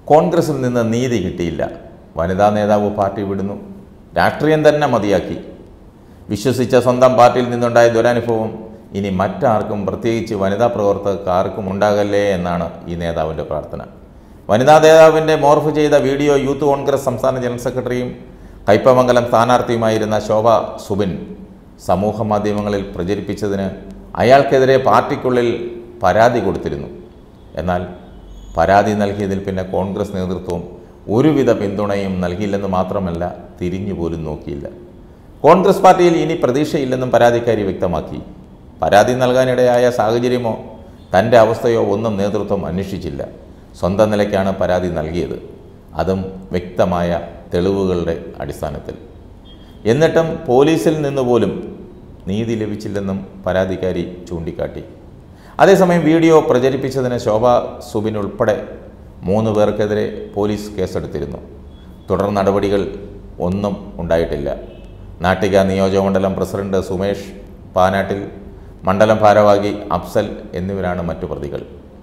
കോൺഗ്രസിൽ നിന്ന് നീതി കിട്ടിയില്ല വനിതാ നേതാവ് പാർട്ടി വിടുന്നു രാഷ്ട്രീയം തന്നെ മതിയാക്കി വിശ്വസിച്ച സ്വന്തം പാർട്ടിയിൽ നിന്നുണ്ടായ ദുരനുഭവം ഇനി മറ്റാർക്കും പ്രത്യേകിച്ച് വനിതാ പ്രവർത്തകർക്ക് ആർക്കും ഉണ്ടാകല്ലേ എന്നാണ് ഈ നേതാവിൻ്റെ പ്രാർത്ഥന വനിതാ നേതാവിൻ്റെ മോർഫ് ചെയ്ത വീഡിയോ യൂത്ത് കോൺഗ്രസ് സംസ്ഥാന ജനറൽ സെക്രട്ടറിയും കയ്പമംഗലം സ്ഥാനാർത്ഥിയുമായിരുന്ന ശോഭ സുബിൻ സമൂഹ മാധ്യമങ്ങളിൽ പ്രചരിപ്പിച്ചതിന് അയാൾക്കെതിരെ പാർട്ടിക്കുള്ളിൽ പരാതി കൊടുത്തിരുന്നു എന്നാൽ പരാതി നൽകിയതിൽ പിന്നെ കോൺഗ്രസ് നേതൃത്വം ഒരുവിധ പിന്തുണയും നൽകിയില്ലെന്ന് മാത്രമല്ല തിരിഞ്ഞു പോലും നോക്കിയില്ല കോൺഗ്രസ് പാർട്ടിയിൽ ഇനി പ്രതീക്ഷയില്ലെന്നും പരാതിക്കാരി വ്യക്തമാക്കി പരാതി നൽകാനിടയായ സാഹചര്യമോ തൻ്റെ അവസ്ഥയോ ഒന്നും നേതൃത്വം അന്വേഷിച്ചില്ല സ്വന്തം നിലയ്ക്കാണ് പരാതി നൽകിയത് അതും വ്യക്തമായ തെളിവുകളുടെ അടിസ്ഥാനത്തിൽ എന്നിട്ടും പോലീസിൽ നിന്ന് പോലും നീതി ലഭിച്ചില്ലെന്നും പരാതിക്കാരി ചൂണ്ടിക്കാട്ടി അതേസമയം വീഡിയോ പ്രചരിപ്പിച്ചതിന് ശോഭ സുബിൻ ഉൾപ്പെടെ മൂന്ന് പേർക്കെതിരെ പോലീസ് കേസെടുത്തിരുന്നു തുടർ നടപടികൾ ഒന്നും ഉണ്ടായിട്ടില്ല നാട്ടിക നിയോജകമണ്ഡലം പ്രസിഡന്റ് സുമേഷ് പാനാട്ടിൽ മണ്ഡലം ഭാരവാഹി അഫ്സൽ എന്നിവരാണ് മറ്റു പ്രതികൾ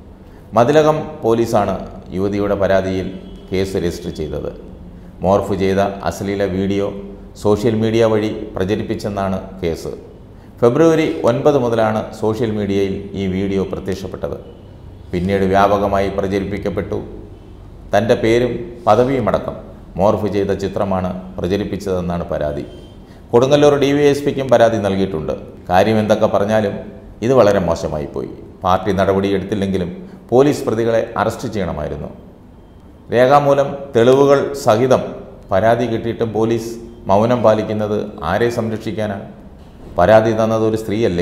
മതിലകം പോലീസാണ് യുവതിയുടെ പരാതിയിൽ കേസ് രജിസ്റ്റർ ചെയ്തത് മോർഫ് ചെയ്ത അശ്ലീല വീഡിയോ സോഷ്യൽ മീഡിയ വഴി പ്രചരിപ്പിച്ചെന്നാണ് കേസ് ഫെബ്രുവരി ഒൻപത് മുതലാണ് സോഷ്യൽ മീഡിയയിൽ ഈ വീഡിയോ പ്രത്യക്ഷപ്പെട്ടത് പിന്നീട് വ്യാപകമായി പ്രചരിപ്പിക്കപ്പെട്ടു തൻ്റെ പേരും പദവിയുമടക്കം മോർഫ് ചെയ്ത ചിത്രമാണ് പ്രചരിപ്പിച്ചതെന്നാണ് പരാതി കൊടുങ്ങല്ലൂർ ഡി വി എസ് പിക്കും പരാതി നൽകിയിട്ടുണ്ട് കാര്യം എന്തൊക്കെ പറഞ്ഞാലും ഇത് വളരെ മോശമായിപ്പോയി പാർട്ടി നടപടിയെടുത്തില്ലെങ്കിലും പോലീസ് പ്രതികളെ അറസ്റ്റ് ചെയ്യണമായിരുന്നു രേഖാമൂലം തെളിവുകൾ സഹിതം പരാതി കിട്ടിയിട്ടും പോലീസ് മൗനം പാലിക്കുന്നത് ആരെ സംരക്ഷിക്കാനാണ് പരാതി തന്നത് ഒരു സ്ത്രീയല്ലേ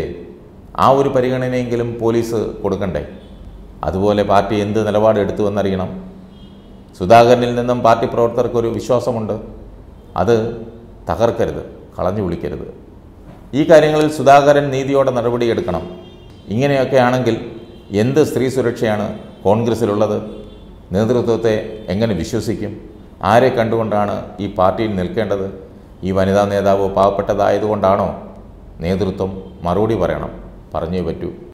ആ ഒരു പരിഗണനയെങ്കിലും പോലീസ് കൊടുക്കണ്ടേ അതുപോലെ പാർട്ടി എന്ത് നിലപാട് എടുത്തുവെന്നറിയണം സുധാകരനിൽ നിന്നും പാർട്ടി പ്രവർത്തകർക്കൊരു വിശ്വാസമുണ്ട് അത് തകർക്കരുത് കളഞ്ഞു വിളിക്കരുത് ഈ കാര്യങ്ങളിൽ സുധാകരൻ നീതിയോടെ നടപടിയെടുക്കണം ഇങ്ങനെയൊക്കെ ആണെങ്കിൽ എന്ത് സ്ത്രീ സുരക്ഷയാണ് കോൺഗ്രസ്സിലുള്ളത് നേതൃത്വത്തെ എങ്ങനെ വിശ്വസിക്കും ആരെ കണ്ടുകൊണ്ടാണ് ഈ പാർട്ടിയിൽ നിൽക്കേണ്ടത് ഈ വനിതാ നേതാവ് പാവപ്പെട്ടതായതുകൊണ്ടാണോ നേതൃത്വം മറുപടി പറയണം പറഞ്ഞേ പറ്റൂ